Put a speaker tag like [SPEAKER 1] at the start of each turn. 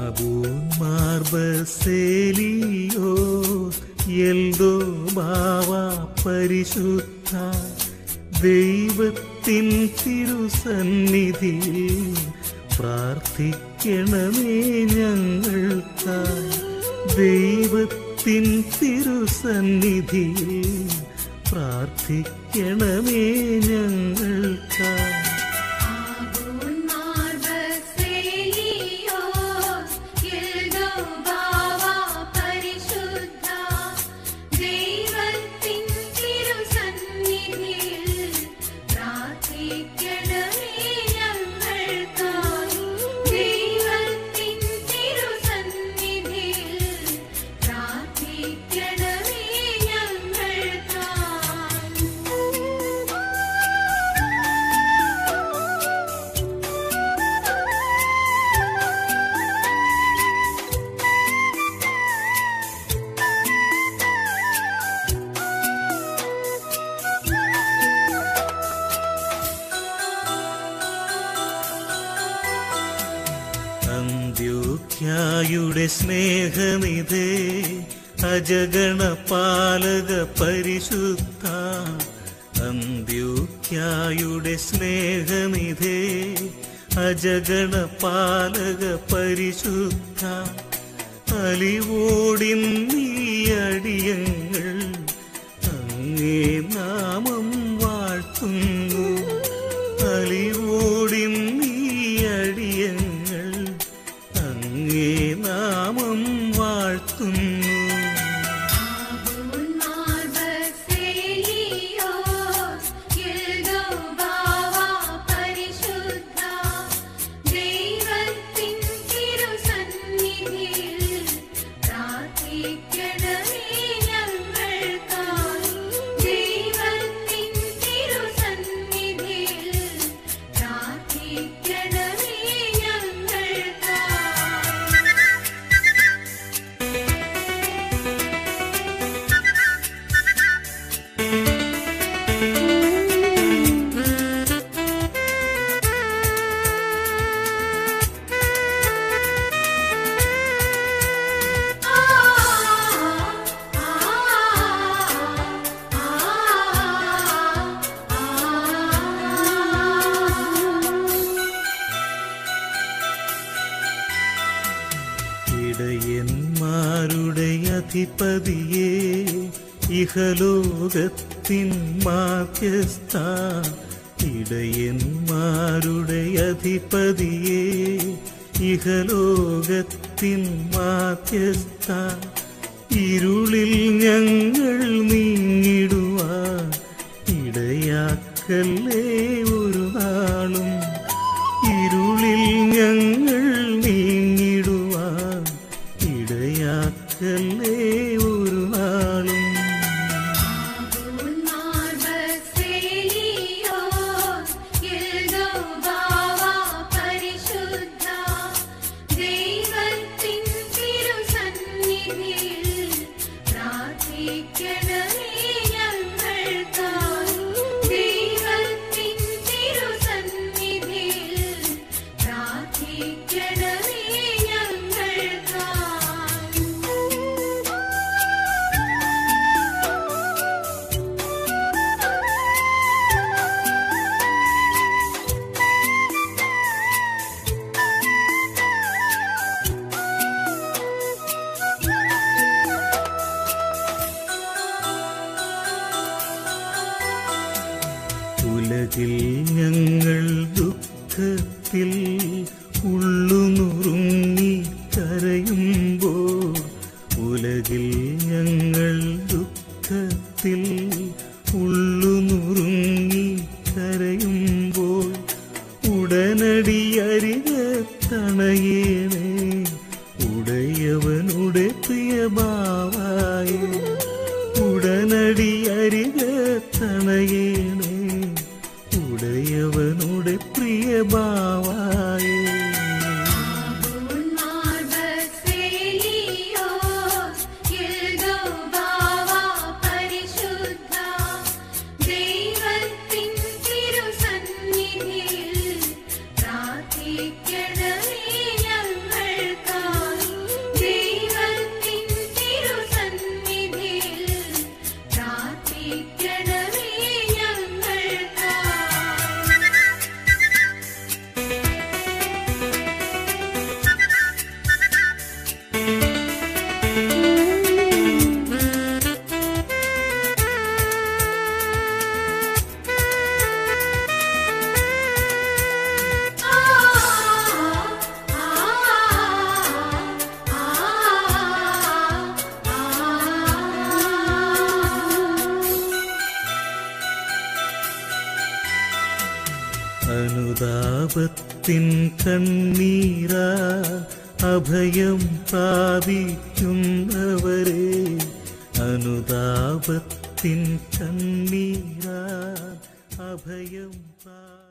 [SPEAKER 1] ആബൂൻ മാർബസേലിയോ എൽദോ ബാവ പരിശുദ്ധ ദൈവത്തിൻ തിരുസന്നിധിയിൽ പ്രാർത്ഥിക്കണമേ ഞങ്ങൾക്കായി ദൈവത്തിൻ തിരുസന്നിധിയിൽ പ്രാർത്ഥിക്കണമേ ഞങ്ങൾക്കായി
[SPEAKER 2] ആബൂൻ മാർബസേലിയോസ് യെൽദോ ബാവ പരിശുദ്ധ ദൈവത്തിൻ തിരുസന്നിധിയിൽ പ്രാർത്ഥിക്കണമേ ഞങ്ങൾക്കായി ദൈവത്തിൻ തിരുസന്നിധിയിൽ പ്രാർത്ഥിക്കണമേ ഞങ്ങൾക്കായി
[SPEAKER 1] അന്ത്യോഖ്യായുടെ സ്നേഹനിധേ അജഗണ പാലക പരിശുദ്ധ അന്ത്യോഖ്യായുടെ സ്നേഹനിധേ അജഗണ പാലക പരിശുദ്ധ അലിവോടിൻ നീ അടിയങ്ങൾ അങ്ങേ നാമം വാഴ്ത്തുന്നു അലിവോടിൻ നീ അടിയങ്ങൾ അങ്ങേ നാമം വാഴ്ത്തുന്നു
[SPEAKER 2] ആബൂൻ മാർബസേലിയോസ് യെൽദോ ബാവ പരിശുദ്ധ ദൈവത്തിൻ തിരുസന്നിധിയിൽ പ്രാർത്ഥിക്കണമേ ഞങ്ങൾക്കായി ദൈവത്തിൻ തിരുസന്നിധിയിൽ പ്രാർത്ഥിക്കണമേ ഞങ്ങൾക്കായി
[SPEAKER 1] ഇടയന്മാരുടെ അധിപതിയെ ഇഹലോകത്തിൻ മാധ്യസ്ഥ ഇടയന്മാരുടെ അധിപതിയെ ഇഹലോകത്തിൻ മാധ്യസ്ഥ ഇരുളിൽ ഞങ്ങൾ നീങ്ങിടുവാൻ ഇടയാക്കല്ലേ ഒരു നാളും ഇരുളിൽ ഞങ്ങൾ നീങ്ങിടുവാൻ ഇടയാക്കല്ലേ ഒരു നാളും
[SPEAKER 2] ആബൂൻ മാർബസേലിയോസ് യെൽദോ ബാവ പരിശുദ്ധ ദൈവത്തിൻ തിരുസന്നിധിയിൽ പ്രാർത്ഥിക്കണമേ ഞങ്ങൾക്കായി ദൈവത്തിൻ തിരുസന്നിധിയിൽ പ്രാർത്ഥിക്കണമേ ഞങ്ങൾക്കായി
[SPEAKER 1] ഉലകിൽ ഞങ്ങൾ ദുഃഖത്തിൽ ഉള്ളുനുറുങ്ങി കരയുമ്പോൾ ഉലകിൽ ഞങ്ങൾ ദുഃഖത്തിൽ ഉള്ളുനുറുങ്ങി കരയുമ്പോൾ ഉടനടി അരികത്തണയേണേ ഉടയവനുടെ പ്രിയഭാവായ ഉടനടി അരികത്തണയേണേ ഉടയവനുടെ പ്രിയഭാവായ
[SPEAKER 2] ആബൂൻ മാർബസേലിയോസ് യെൽദോ ബാവ പരിശുദ്ധ ദൈവത്തിൻ തിരുസന്നിധിയിൽ പ്രാർത്ഥിക്കണമേ ഞങ്ങൾക്കായി
[SPEAKER 1] അനുതാപത്തിൻ കണ്ണീരാ അഭയം പ്രാപിക്കുന്നവരെ അനുതാപത്തിൻ കണ്ണീരാ അഭയം പ്രാ